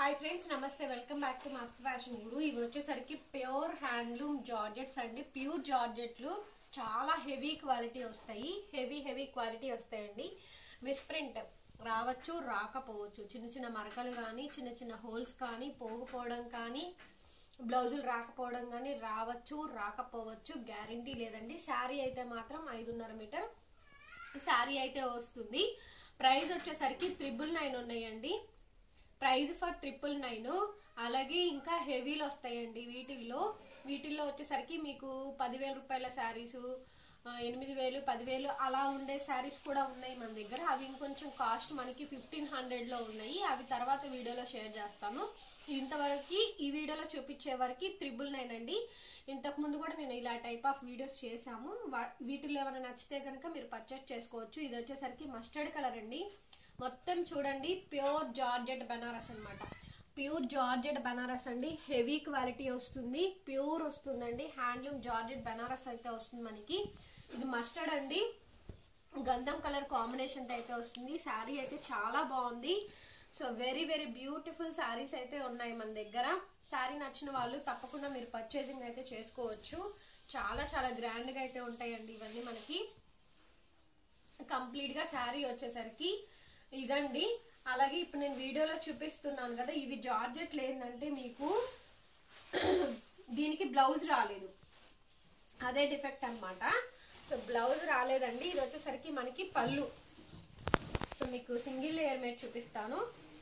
hi friends నమస్తే welcome back to Mast fashion guru ఇవి వచ్చేసరికి ప్యూర్ హ్యాండ్లూమ్ జార్జెట్స్ అండి ప్యూర్ జార్జెట్లు చాలా హెవీ క్వాలిటీ వస్తాయి హెవీ హెవీ క్వాలిటీ వస్తాయండి మిస్ప్రింట్ రావచ్చు రాకపోవచ్చు చిన్న చిన్న మరకలు కానీ చిన్న చిన్న హోల్స్ కానీ పోగుపోవడం కానీ బ్లౌజులు రాకపోవడం కానీ రావచ్చు రాకపోవచ్చు గ్యారంటీ లేదండి శారీ అయితే మాత్రం ఐదున్నర మీటర్ శారీ అయితే వస్తుంది ప్రైస్ వచ్చేసరికి త్రిబుల్ నైన్ ఉన్నాయండి ప్రైస్ ఫర్ ట్రిపుల్ నైన్ అలాగే ఇంకా హెవీలు వస్తాయండి వీటిల్లో వీటిల్లో వచ్చేసరికి మీకు పదివేల రూపాయల శారీసు ఎనిమిది వేలు పదివేలు అలా ఉండే శారీస్ కూడా ఉన్నాయి మన దగ్గర అవి ఇంకొంచెం కాస్ట్ మనకి ఫిఫ్టీన్ హండ్రెడ్లో ఉన్నాయి అవి తర్వాత వీడియోలో షేర్ చేస్తాను ఇంతవరకు ఈ వీడియోలో చూపించే వరకు త్రిబుల్ నైన్ అండి ఇంతకు ముందు కూడా నేను ఇలా టైప్ ఆఫ్ వీడియోస్ చేశాము వా- వీటిల్లో ఏమైనా నచ్చితే కనుక మీరు పర్చేస్ చేసుకోవచ్చు ఇది వచ్చేసరికి మస్టర్డ్ కలర్ అండి మొత్తం చూడండి ప్యూర్ జార్జెట్ బనారస్ అన్నమాట ప్యూర్ జార్జెట్ బనారస్ అండి హెవీ క్వాలిటీ వస్తుంది ప్యూర్ వస్తుందండి హ్యాండ్లూమ్ జార్జెట్ బనారస్ అయితే వస్తుంది మనకి ఇది మస్టర్డ్ అండి గంధం కలర్ కాంబినేషన్ అయితే వస్తుంది శారీ అయితే చాలా బాగుంది so very very beautiful saris అయితే ఉన్నాయి మన దగ్గర శారీ నచ్చిన వాళ్ళు తప్పకుండా మీరు పర్చేసింగ్ అయితే చేసుకోవచ్చు చాలా చాలా గ్రాండ్గా అయితే ఉంటాయండి ఇవన్నీ మనకి కంప్లీట్ గా శారీ వచ్చేసరికి ఇదండి అలాగే ఇప్పుడు నేను వీడియోలో చూపిస్తున్నాను కదా ఇవి జార్జెట్లు ఏంటంటే మీకు దీనికి బ్లౌజ్ రాలేదు అదే డిఫెక్ట్ అన్నమాట సో బ్లౌజ్ రాలేదండి ఇది వచ్చేసరికి మనకి పళ్ళు సో మీకు సింగిల్ లేయర్ మీద చూపిస్తాను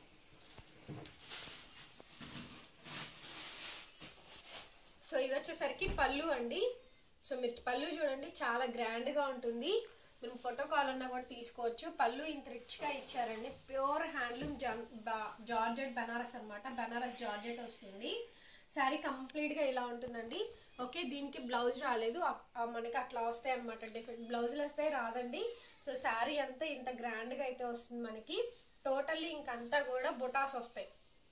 సో ఇది వచ్చేసరికి పళ్ళు అండి సో మీరు పళ్ళు చూడండి చాలా గ్రాండ్ గా ఉంటుంది మీరు ఫోటో కాల్ ఉన్నా కూడా తీసుకోవచ్చు పళ్ళు ఇంత రిచ్ గా ఇచ్చారండి ప్యూర్ హ్యాండ్లూమ్ జార్జెట్ బనారస్ అన్నమాట బనారస్ జార్జెట్ వస్తుంది శారీ కంప్లీట్ గా ఇలా ఉంటుందండి ఓకే దీనికి బ్లౌజ్ రాలేదు అప్- ఆ మనకి అట్లా వస్తాయి అనమాట డిఫరెంట్ బ్లౌజులు వస్తాయి రాదండి సో శారీ అంతా ఇంత గ్రాండ్ గా అయితే వస్తుంది మనకి టోటల్లీ ఇంకంతా కూడా బుటాస్ వస్తాయి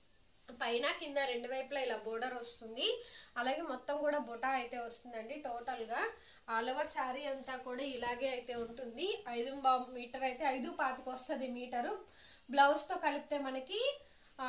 పైన కింద రెండు వైపులా ఇలా బోర్డర్ వస్తుంది అలాగే మొత్తం కూడా బుటా అయితే వస్తుందండి టోటల్ గా ఆల్ ఓవర్ శారీ అంతా కూడా ఇలాగే అయితే ఉంటుంది ఐదు బా- మీటర్ అయితే ఐదు పాతికి వస్తుంది మీటరు బ్లౌజ్ తో కలిపితే మనకి ఆ,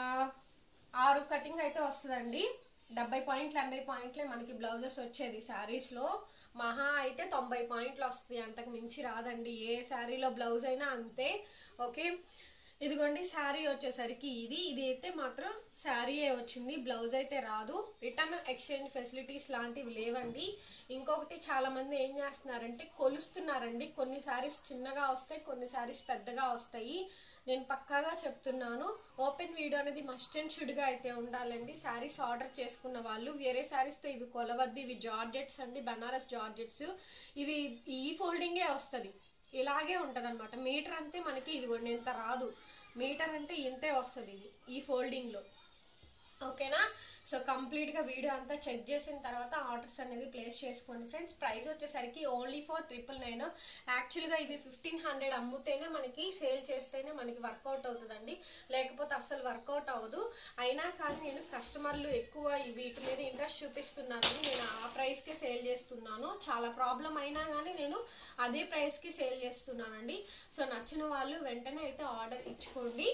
ఆరు కటింగ్ అయితే వస్తుందండి డెబ్బై పాయింట్లు ఎనభై పాయింట్లే మనకి బ్లౌజెస్ వచ్చేది శారీస్ లో మహా అయితే తొంభై పాయింట్లు వస్తుంది అంతకు మించి రాదండి ఏ శారీలో బ్లౌజ్ అయినా అంతే ఓకే ఇదిగోండి శారీ వచ్చేసరికి ఇది ఇది అయితే మాత్రం శారీయే వచ్చింది బ్లౌజ్ అయితే రాదు రిటర్న్ ఎక్స్చేంజ్ ఫెసిలిటీస్ లాంటివి లేవండి ఇంకొకటి చాలా మంది ఏం చేస్తున్నారంటే కొలుస్తున్నారండి కొన్ని శారీస్ చిన్నగా వస్తాయి కొన్ని శారీస్ పెద్దగా వస్తాయి నేను పక్కాగా చెప్తున్నాను ఓపెన్ వీడియో అనేది మస్ట్ అండ్ షుడ్గా అయితే ఉండాలండి శారీస్ ఆర్డర్ చేసుకున్న వాళ్ళు వేరే శారీస్తో ఇవి కొలవద్దు ఇవి జార్జెట్స్ అండి బనారస్ జార్జెట్స్ ఇవి ఈ ఫోల్డింగే వస్తుంది ఇలాగే ఉంటది అనమాట మీటర్ అంతే మనకి ఇదిగోండి ఇంత రాదు మీటర్ అంటే ఇంతే వస్తుంది ఇది ఈ ఫోల్డింగ్ లో ఓకేనా సో కంప్లీట్ గా వీడియో అంతా చెక్ చేసిన తర్వాత ఆర్డర్స్ అనేది ప్లేస్ చేసుకోండి ఫ్రెండ్స్ ప్రైస్ వచ్చేసరికి ఓన్లీ ఫర్ ట్రిపుల్ నైన్ యాక్చువల్గా ఇవి ఫిఫ్టీన్ హండ్రెడ్ అమ్ముతేనే మనకి సేల్ చేస్తేనే మనకి వర్కౌట్ అవుతుందండి లేకపోతే అస్సలు వర్కౌట్ అవ్వదు అయినా కానీ నేను కస్టమర్లు ఎక్కువ ఈ వీటి మీద ఇంట్రెస్ట్ చూపిస్తున్నానని నేను ఆ ప్రైస్కే సేల్ చేస్తున్నాను చాలా ప్రాబ్లం అయినా కానీ నేను అదే ప్రైస్కి సేల్ చేస్తున్నానండి సో నచ్చిన వాళ్ళు వెంటనే అయితే ఆర్డర్ ఇచ్చుకోండి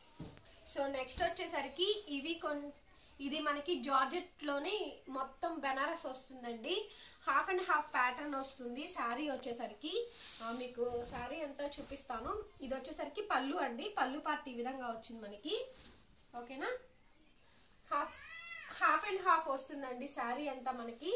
సో నెక్స్ట్ వచ్చేసరికి ఇవి కొన్ ఇది మనకి జార్జెట్ లోనే మొత్తం బెనారస్ వస్తుందండి హాఫ్ అండ్ హాఫ్ ప్యాటర్న్ వస్తుంది శారీ వచ్చేసరికి ఆ, మీకు శారీ అంతా చూపిస్తాను ఇది వచ్చేసరికి పళ్ళు అండి పళ్ళు పార్ట్ ఈ విధంగా వచ్చింది మనకి ఓకేనా హాఫ్ హాఫ్ అండ్ హాఫ్ వస్తుందండి శారీ అంతా మనకి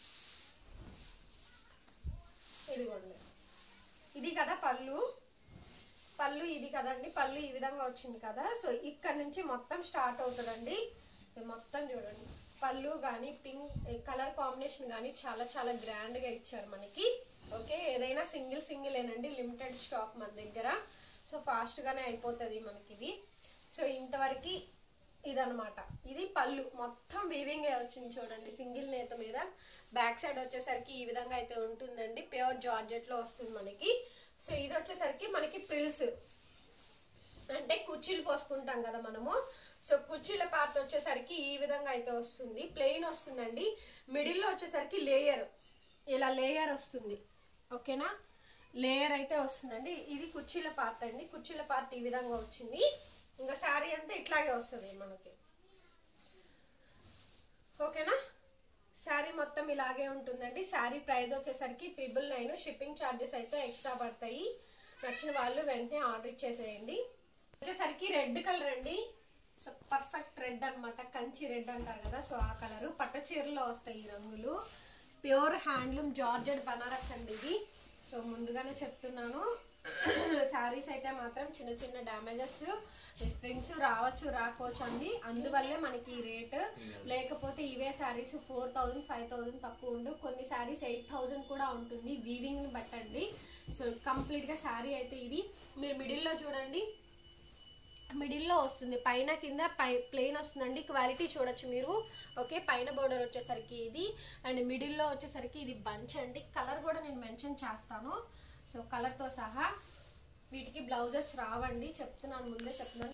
ఇదిగోండి ఇది కదా పళ్ళు పళ్ళు ఇది కదండి పళ్ళు ఈ విధంగా వచ్చింది కదా సో ఇక్కడ నుంచి మొత్తం స్టార్ట్ అవుతుందండి ఇది మొత్తం చూడండి పళ్ళు కానీ పింక్ కలర్ కాంబినేషన్ కానీ చాలా చాలా గ్రాండ్ గా ఇచ్చారు మనకి ఓకే ఏదైనా సింగిల్ సింగిల్ ఏనండి లిమిటెడ్ స్టాక్ మన దగ్గర సో ఫాస్ట్ గానే అయిపోతుంది మనకి ఇది సో ఇంతవరకు ఇదనమాట ఇది పళ్ళు మొత్తం వీవింగ్ వచ్చింది చూడండి సింగిల్ నేత మీద బ్యాక్ సైడ్ వచ్చేసరికి ఈ విధంగా అయితే ఉంటుందండి ప్యూర్ జార్జెట్ లో వస్తుంది మనకి సో ఇది వచ్చేసరికి మనకి ప్రిల్స్ అంటే కుర్చీలు పోసుకుంటాం కదా మనము సో కుర్చీల పార్ట్ వచ్చేసరికి ఈ విధంగా అయితే వస్తుంది ప్లెయిన్ వస్తుందండి మిడిల్లో వచ్చేసరికి లేయర్ ఇలా లేయర్ వస్తుంది ఓకేనా లేయర్ అయితే వస్తుందండి ఇది కుర్చీల పార్ట్ అండి కుర్చీల పార్ట్ ఈ విధంగా వచ్చింది ఇంకా శారీ అంతా ఇట్లాగే వస్తుంది మనకి ఓకేనా శారీ మొత్తం ఇలాగే ఉంటుందండి శారీ ప్రైస్ వచ్చేసరికి ట్రిపుల్ నైన్ షిప్పింగ్ ఛార్జెస్ అయితే ఎక్స్ట్రా పడతాయి నచ్చిన వాళ్ళు వెంటనే ఆర్డర్ ఇచ్చేసేయండి వచ్చేసరికి రెడ్ కలర్ అండి సో పర్ఫెక్ట్ రెడ్ అన్నమాట కంచి రెడ్ అంటారు కదా సో ఆ కలర్ పట్ట చీరలో వస్తాయి ఈ రంగులు ప్యూర్ హ్యాండ్లూమ్ జార్జెడ్ బనారస్ అండి ఇది సో ముందుగానే చెప్తున్నాను శారీస్ అయితే మాత్రం చిన్న చిన్న డ్యామేజెస్ స్ప్రింగ్స్ రావచ్చు రాకపోవచ్చు అండి అందువల్లే మనకి ఈ రేట్ లేకపోతే ఇవే saris four thousand five thousand తక్కువ ఉండు కొన్ని శారీస్ ఎయిట్ థౌజండ్ కూడా ఉంటుంది వీవింగ్ ని బట్టండి సో కంప్లీట్ గా శారీ అయితే ఇది మీరు మిడిల్లో చూడండి మిడిల్లో వస్తుంది పైన కింద పై ప్లెయిన్ వస్తుందండి క్వాలిటీ చూడొచ్చు మీరు ఓకే పైన బోర్డర్ వచ్చేసరికి ఇది అండ్ మిడిల్లో వచ్చేసరికి ఇది బంచ్ అండి కలర్ కూడా నేను మెన్షన్ చేస్తాను సో కలర్తో సహా వీటికి బ్లౌజెస్ రావండి చెప్తున్నాను ముందే చెప్తున్నాను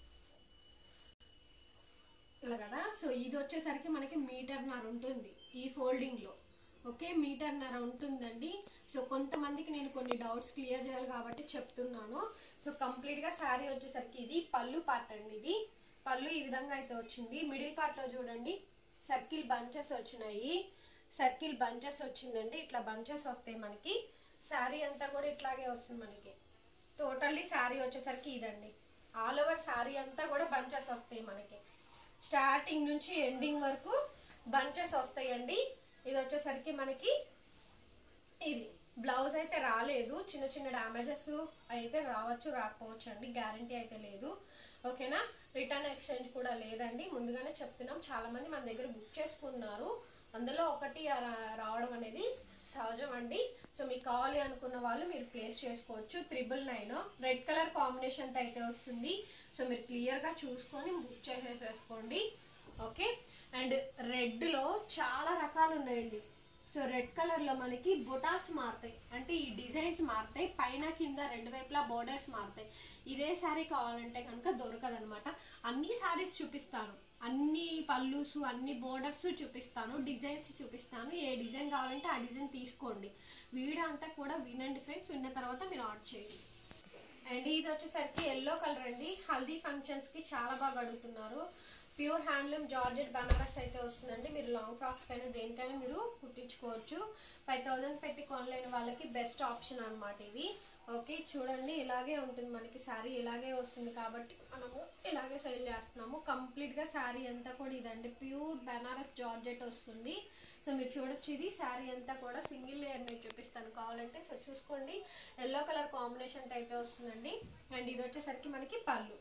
ఇలా కదా సో ఇది వచ్చేసరికి మనకి మీటర్నర ఉంటుంది ఈ ఫోల్డింగ్ లో ఓకే మీటర్నర ఉంటుందండి సో కొంతమందికి నేను కొన్ని డౌట్స్ క్లియర్ చేయాలి కాబట్టి చెప్తున్నాను సో కంప్లీట్ గా శారీ వచ్చేసరికి ఇది పళ్ళు పార్ట్ అండి ఇది పళ్ళు ఈ విధంగా అయితే వచ్చింది మిడిల్ పార్ట్ లో చూడండి సర్కిల్ బంచెస్ వచ్చినాయి సర్కిల్ బంచెస్ వచ్చిందండి ఇట్లా బంచెస్ వస్తాయి మనకి శారీ అంతా కూడా ఇట్లాగే వస్తుంది మనకి టోటల్లీ శారీ వచ్చేసరికి ఇదండి ఆల్ ఓవర్ శారీ అంతా కూడా బంచెస్ వస్తాయి మనకి స్టార్టింగ్ నుంచి ఎండింగ్ వరకు బంచెస్ వస్తాయండి ఇది వచ్చేసరికి మనకి ఇది బ్లౌజ్ అయితే రాలేదు చిన్న చిన్న డ్యామేజెస్ అయితే రావచ్చు రాకపోవచ్చు అండి గ్యారంటీ అయితే లేదు ఓకేనా రిటర్న్ ఎక్స్చేంజ్ కూడా లేదండి ముందుగానే చెప్తున్నాం చాలా మంది మన దగ్గర బుక్ చేసుకున్నారు అందులో ఒకటి రా- రావడం అనేది సహజం అండి సో మీకు కావాలి అనుకున్న వాళ్ళు మీరు ప్లేస్ చేసుకోవచ్చు triple nine red colour combination అయితే వస్తుంది సో మీరు క్లియర్ గా చూసుకొని బుక్ చేసేసేసుకోండి ఓకే అండ్ రెడ్ లో చాలా రకాలు ఉన్నాయండి సో రెడ్ కలర్ లో మనకి బొటాస్ మారుతాయి అంటే ఈ డిజైన్స్ మారుతాయి పైన కింద రెండు వైపులా బోర్డర్స్ మారుతాయి ఇదే శారీ కావాలంటే కనుక దొరకదు అనమాట అన్ని శారీస్ చూపిస్తాను అన్ని పల్లూస్ అన్ని బోర్డర్స్ చూపిస్తాను డిజైన్స్ చూపిస్తాను ఏ డిజైన్ కావాలంటే ఆ డిజైన్ తీసుకోండి వీడియో అంతా కూడా వినండి ఫ్రెండ్స్ విన్న తర్వాత మీరు ఆర్డర్ చేయండి అండ్ ఇది వచ్చేసరికి ఎల్లో కలర్ అండి హల్దీ ఫంక్షన్స్ కి చాలా బాగా అడుగుతున్నారు ప్యూర్ హ్యాండ్లూమ్ జార్జెట్ బనారస్ అయితే వస్తుందండి మీరు లాంగ్ ఫ్రాక్స్ పైన దేనికైనా మీరు కుట్టించుకోవచ్చు ఫైవ్ థౌజండ్ పెట్టి కొనలేని వాళ్ళకి బెస్ట్ ఆప్షన్ అన్నమాట ఇవి ఓకే చూడండి ఇలాగే ఉంటుంది మనకి శారీ ఇలాగే వస్తుంది కాబట్టి మనము ఇలాగే సేల్ చేస్తున్నాము కంప్లీట్ గా శారీ అంతా కూడా ఇదండి ప్యూర్ బనారస్ జార్జెట్ వస్తుంది సో మీరు చూడొచ్చు ఇది శారీ అంతా కూడా సింగిల్ లేయర్ మీద చూపిస్తాను కావాలంటే సో చూసుకోండి ఎల్లో కలర్ కాంబినేషన్ అయితే వస్తుందండి అండ్ ఇది వచ్చేసరికి మనకి పళ్ళు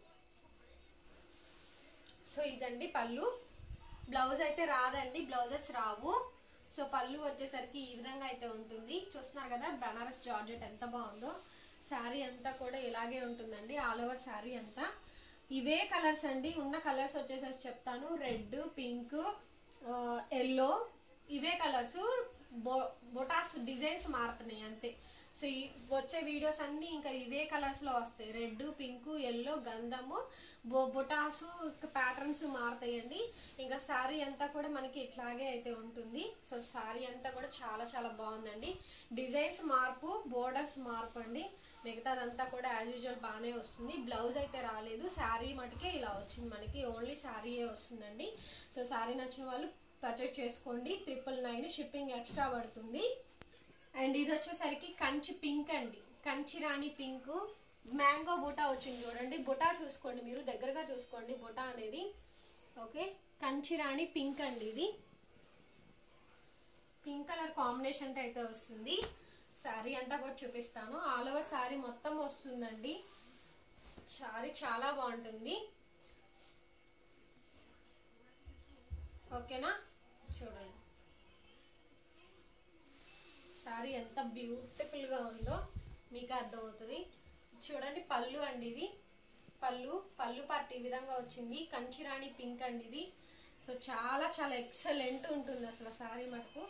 సో ఇదండి పళ్ళు బ్లౌజ్ అయితే రాదండి బ్లౌజెస్ రావు సో పళ్ళు వచ్చేసరికి ఈ విధంగా అయితే ఉంటుంది చూస్తున్నారు కదా బనారస్ జార్జెట్ ఎంత బాగుందో శారీ అంతా కూడా ఇలాగే ఉంటుందండి ఆల్ ఓవర్ శారీ అంతా ఇవే కలర్స్ అండి ఉన్న కలర్స్ వచ్చేసరికి చెప్తాను రెడ్ పింక్ ఎల్లో ఇవే కలర్స్ బో బొటాస్ డిజైన్స్ మారుతున్నాయి అంతే సో ఈ వచ్చే వీడియోస్ అన్ని ఇంకా ఇవే కలర్స్ లో వస్తాయి రెడ్ పింక్ ఎల్లో గంధము బొ బొటాసు ప్యాటర్న్స్ మారుతాయండి ఇంకా శారీ అంతా కూడా మనకి ఇట్లాగే అయితే ఉంటుంది సో శారీ అంతా కూడా చాలా చాలా బాగుందండి డిజైన్స్ మార్పు బోర్డర్స్ మార్పు అండి మిగతాదంతా కూడా యాజ్ యూజువల్ బాగానే వస్తుంది బ్లౌజ్ అయితే రాలేదు శారీ మటుకే ఇలా వచ్చింది మనకి ఓన్లీ శారీయే వస్తుందండి సో శారీ నచ్చిన వాళ్ళు పర్చేజ్ చేసుకోండి ట్రిపుల్ నైన్ షిప్పింగ్ ఎక్స్ట్రా పడుతుంది అండ్ ఇది వచ్చేసరికి కంచి పింక్ అండి కంచి రాణి పింక్ మ్యాంగో బుటా వచ్చింది చూడండి బుటా చూసుకోండి మీరు దగ్గరగా చూసుకోండి బుటా అనేది ఓకే కంచి రాణి పింక్ అండి ఇది పింక్ కలర్ కాంబినేషన్ అయితే వస్తుంది శారీ అంతా కూడా చూపిస్తాను ఆల్ ఓవర్ శారీ మొత్తం వస్తుందండి శారీ చాలా బాగుంటుంది ఓకేనా చూడండి శారీ ఎంత బ్యూటిఫుల్ గా ఉందో మీకు అర్థమవుతుంది చూడండి పళ్ళు అండి ఇది పళ్ళు పళ్ళు పార్ట్ ఈ విధంగా వచ్చింది కంచిరాణి పింక్ అండి ఇది సో చాలా చాలా ఎక్సలెంట్ ఉంటుంది అసలు శారీ మటుకు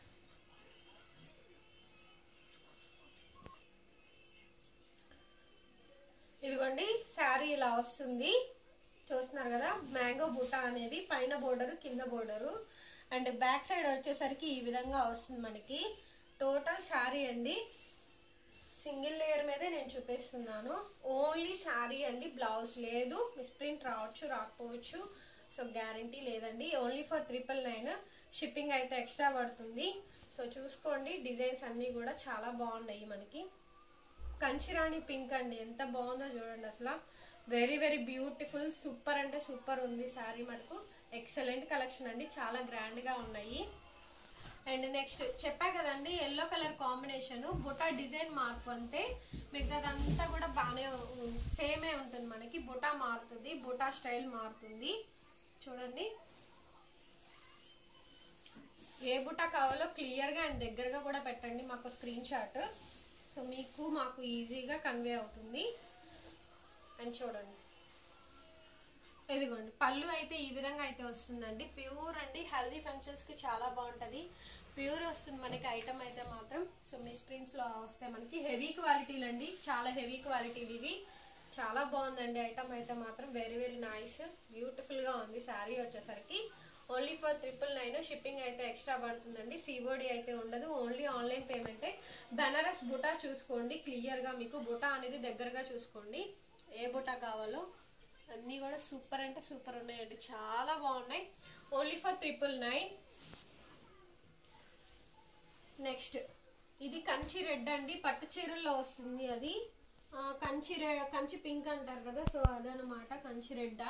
ఇదిగోండి శారీ ఇలా వస్తుంది చూస్తున్నారు కదా మ్యాంగో బుట్ట అనేది పైన బోర్డరు కింద బోర్డరు అండ్ బ్యాక్ సైడ్ వచ్చేసరికి ఈ విధంగా వస్తుంది మనకి టోటల్ శారీ అండి సింగిల్ లేయర్ మీదే నేను చూపిస్తున్నాను ఓన్లీ శారీ అండి బ్లౌజ్ లేదు మిస్ప్రింట్ రావచ్చు రాకపోవచ్చు సో గ్యారంటీ లేదండి only for triple nine shipping అయితే ఎక్స్ట్రా పడుతుంది సో చూసుకోండి డిజైన్స్ అన్నీ కూడా చాలా బాగున్నాయి మనకి కంచిరాణి పింక్ అండి ఎంత బాగుందో చూడండి అసలు వెరీ వెరీ బ్యూటిఫుల్ సూపర్ అంటే సూపర్ ఉంది శారీ మటుకు ఎక్సలెంట్ కలెక్షన్ అండి చాలా గ్రాండ్గా ఉన్నాయి అండ్ నెక్స్ట్ చెప్పా కదండి ఎల్లో కలర్ కాంబినేషన్ బుటా డిజైన్ మార్పు అంతే మిగతాదంతా కూడా బాగానే సేమే ఉంటుంది మనకి బుటా మారుతుంది బుటా స్టైల్ మారుతుంది చూడండి ఏ బుటా కావాలో క్లియర్గా అండ్ దగ్గరగా కూడా పెట్టండి మాకు స్క్రీన్ షాట్ సో మీకు మాకు ఈజీగా కన్వే అవుతుంది అని చూడండి ఇదిగోండి పళ్ళు అయితే ఈ విధంగా అయితే వస్తుందండి ప్యూర్ అండి హెల్దీ ఫంక్షన్స్కి చాలా బాగుంటుంది ప్యూర్ వస్తుంది మనకి ఐటమ్ అయితే మాత్రం సో మిస్ ప్రింట్స్లో వస్తే మనకి హెవీ క్వాలిటీలు అండి చాలా హెవీ క్వాలిటీలు ఇవి చాలా బాగుందండి ఐటమ్ అయితే మాత్రం వెరీ వెరీ నైస్ బ్యూటిఫుల్గా ఉంది శారీ వచ్చేసరికి only for triple nine shipping అయితే ఎక్స్ట్రా పడుతుందండి సిఓడి అయితే ఉండదు ఓన్లీ ఆన్లైన్ పేమెంటే బెనారస్ బుటా చూసుకోండి క్లియర్గా మీకు బుటా అనేది దగ్గరగా చూసుకోండి ఏ బుటా కావాలో అన్నీ కూడా సూపర్ అంటే సూపర్ ఉన్నాయండి చాలా బాగున్నాయి only for triple nine next ఇది కంచి రెడ్ అండి పట్టు చీరల్లో వస్తుంది అది ఆ, కంచి రె- కంచి పింక్ అంటారు కదా సో అదనమాట కంచి రెడ్డా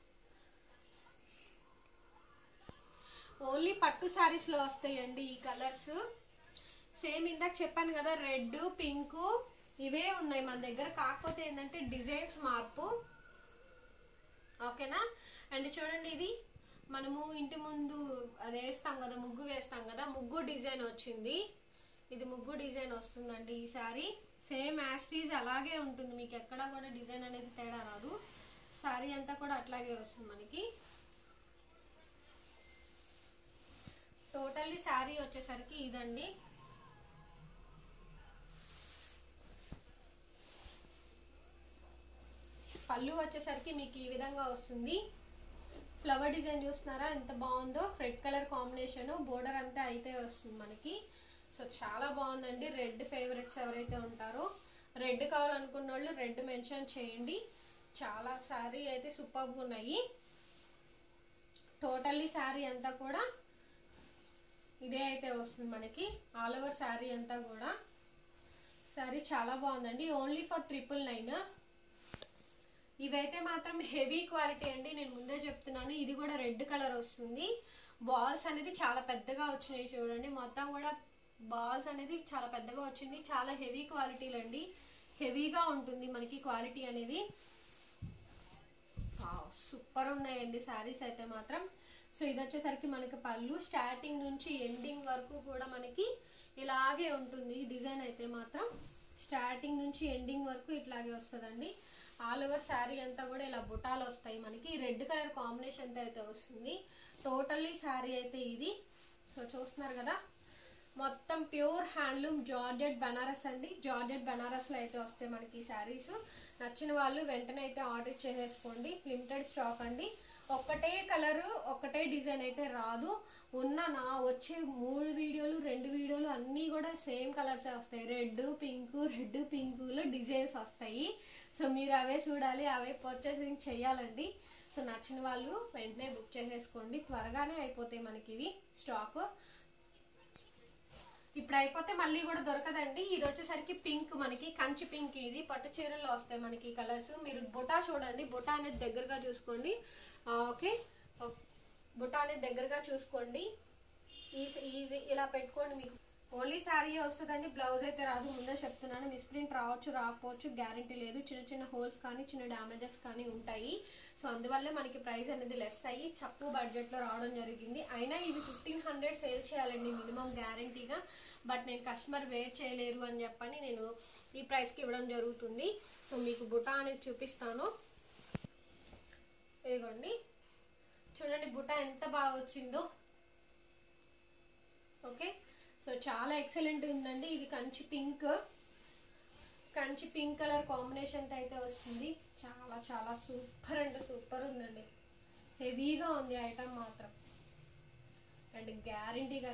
ఓన్లీ పట్టు సారీస్ లో వస్తాయండి ఈ కలర్స్ సేమ్ ఇందాక చెప్పాను కదా రెడ్ పింక్ ఇవే ఉన్నాయి మన దగ్గర కాకపోతే ఏంటంటే డిజైన్స్ మార్పు ఓకేనా అండ్ చూడండి ఇది మనము ఇంటి ముందు అది వేస్తాం కదా ముగ్గు వేస్తాం కదా ముగ్గు డిజైన్ వచ్చింది ఇది ముగ్గు డిజైన్ వస్తుందండి ఈ సారీ సేమ్ యాస్టీజ్ అలాగే ఉంటుంది మీకు ఎక్కడా కూడా డిజైన్ అనేది తేడా రాదు సారీ అంతా కూడా అట్లాగే వస్తుంది మనకి టోటల్లీ శారీ వచ్చేసరికి ఇదండి పళ్ళు వచ్చేసరికి మీకు ఈ విధంగా వస్తుంది ఫ్లవర్ డిజైన్ చూస్తున్నారా ఎంత బాగుందో రెడ్ కలర్ కాంబినేషన్ బోర్డర్ అంతా అయితే వస్తుంది మనకి సో చాలా బాగుందండి రెడ్ ఫేవరెట్స్ ఎవరైతే ఉంటారో రెడ్ కావాలనుకున్న వాళ్ళు రెడ్ మెన్షన్ చేయండి చాలా శారీ అయితే సూపర్గా ఉన్నాయి టోటల్లీ శారీ అంతా కూడా ఇదే అయితే వస్తుంది మనకి ఆల్ ఓవర్ శారీ అంతా కూడా శారీ చాలా బాగుందండి ఓన్లీ ఫర్ ట్రిపుల్ నైన్ ఇవైతే మాత్రం హెవీ క్వాలిటీ అండి నేను ముందే చెప్తున్నాను ఇది కూడా రెడ్ కలర్ వస్తుంది బాల్స్ అనేది చాలా పెద్దగా వచ్చినాయి చూడండి మొత్తం కూడా బాల్స్ అనేది చాలా పెద్దగా వచ్చింది చాలా హెవీ క్వాలిటీలు అండి హెవీగా ఉంటుంది మనకి క్వాలిటీ అనేది సూపర్ ఉన్నాయండి శారీస్ అయితే మాత్రం సో ఇది వచ్చేసరికి మనకి పళ్ళు స్టార్టింగ్ నుంచి ఎండింగ్ వరకు కూడా మనకి ఇలాగే ఉంటుంది ఈ డిజైన్ అయితే మాత్రం స్టార్టింగ్ నుంచి ఎండింగ్ వరకు ఇట్లాగే వస్తుందండి ఆల్ ఓవర్ శారీ అంతా కూడా ఇలా బుటాలు వస్తాయి మనకి రెడ్ కలర్ కాంబినేషన్తో అయితే వస్తుంది టోటల్లీ శారీ అయితే ఇది సో చూస్తున్నారు కదా మొత్తం ప్యూర్ హ్యాండ్లూమ్ జార్జెట్ బనారస్ అండి జార్జెట్ బనారస్లో అయితే వస్తాయి మనకి ఈ శారీస్ నచ్చిన వాళ్ళు వెంటనే అయితే ఆర్డర్ చేసేసుకోండి లిమిటెడ్ స్టాక్ అండి ఒక్కటే కలర్ ఒక్కటే డిజైన్ అయితే రాదు ఉన్న నా వచ్చే మూడు వీడియోలు రెండు వీడియోలు అన్నీ కూడా సేమ్ కలర్స్ వస్తాయి రెడ్ పింక్ రెడ్ పింకులో డిజైన్స్ వస్తాయి సో మీరు అవే చూడాలి అవే పర్చేసింగ్ చేయాలండి సో నచ్చిన వాళ్ళు వెంటనే బుక్ చేసేసుకోండి త్వరగానే అయిపోతాయి మనకి ఇవి స్టాక్ ఇప్పుడు అయిపోతే మళ్ళీ కూడా దొరకదండి ఇది వచ్చేసరికి పింక్ మనకి కంచి పింక్ ఇది పట్టు చీరల్లో వస్తాయి మనకి కలర్స్ మీరు బుటా చూడండి బుటా అనేది దగ్గరగా చూసుకోండి ఆ, ఓకే ఓ- బుటా అనేది దగ్గరగా చూసుకోండి ఈ ఇది ఇలా పెట్టుకోండి మీకు ఓన్లీ శారీ వస్తుందండి బ్లౌజ్ అయితే రాదు ముందే చెప్తున్నాను మిస్ప్రింట్ రావచ్చు రాకపోవచ్చు గ్యారంటీ లేదు చిన్న చిన్న హోల్స్ కానీ చిన్న డ్యామేజెస్ కానీ ఉంటాయి సో అందువల్లే మనకి ప్రైస్ అనేది లెస్ అయ్యి తక్కువ బడ్జెట్లో రావడం జరిగింది అయినా ఇవి ఫిఫ్టీన్ హండ్రెడ్ సేల్ చేయాలండి మినిమం గ్యారంటీగా బట్ నేను కస్టమర్ వేర్ చేయలేరు అని చెప్పని నేను ఈ ప్రైస్కి ఇవ్వడం జరుగుతుంది సో మీకు బుటా అనేది చూపిస్తాను ఇదిగోండి చూడండి బుటా ఎంత బాగా వచ్చిందో ఓకే సో చాలా ఎక్సలెంట్ ఉందండి ఇది Kanchi pink Kanchi pink colour కాంబినేషన్తో అయితే వస్తుంది చాలా చాలా సూపర్ అంటే సూపర్ ఉందండి హెవీగా ఉంది ఐటమ్ మాత్రం అండ్ గ్యారంటీగా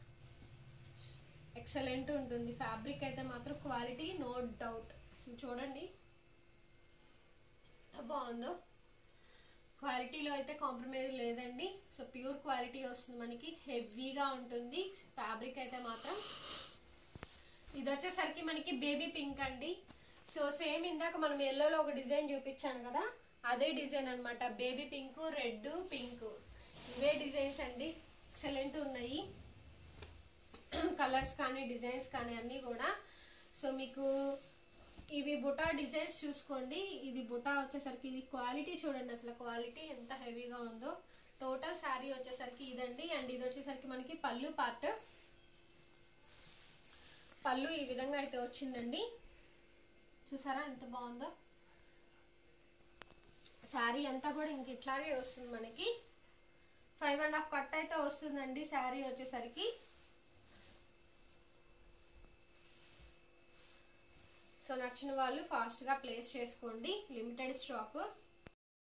ఎక్సలెంట్ ఉంటుంది ఫ్యాబ్రిక్ అయితే మాత్రం క్వాలిటీ నో డౌట్ చూడండి ఎంత బాగుందో క్వాలిటీలో అయితే కాంప్రమైజ్ లేదండి సో ప్యూర్ క్వాలిటీ వస్తుంది మనకి హెవీగా ఉంటుంది ఫ్యాబ్రిక్ అయితే మాత్రం ఇది వచ్చేసరికి మనకి బేబీ పింక్ అండి సో సేమ్ ఇందాక మనం ఎల్లోలో ఒక డిజైన్ చూపించాను కదా అదే డిజైన్ అన్నమాట బేబీ పింక్ రెడ్ పింక్ ఇవే డిజైన్స్ అండి ఎక్సలెంట్ ఉన్నాయి కలర్స్ కానీ డిజైన్స్ కానీ అన్నీ కూడా సో మీకు ఇవి బుటా డిజైన్స్ చూసుకోండి ఇది బుటా వచ్చేసరికి ఇది క్వాలిటీ చూడండి అసలు క్వాలిటీ ఎంత హెవీగా ఉందో టోటల్ శారీ వచ్చేసరికి ఇదండి అండ్ ఇది వచ్చేసరికి మనకి పళ్ళు పార్ట్ పళ్ళు ఈ విధంగా అయితే వచ్చిందండి చూసారా ఎంత బాగుందో శారీ అంతా కూడా ఇంక ఇట్లాగే వస్తుంది మనకి ఫైవ్ అండ్ హాఫ్ కట్ అయితే వస్తుందండి శారీ వచ్చేసరికి సో నచ్చిన వాళ్ళు ఫాస్ట్గా ప్లేస్ చేసుకోండి లిమిటెడ్ స్టాక్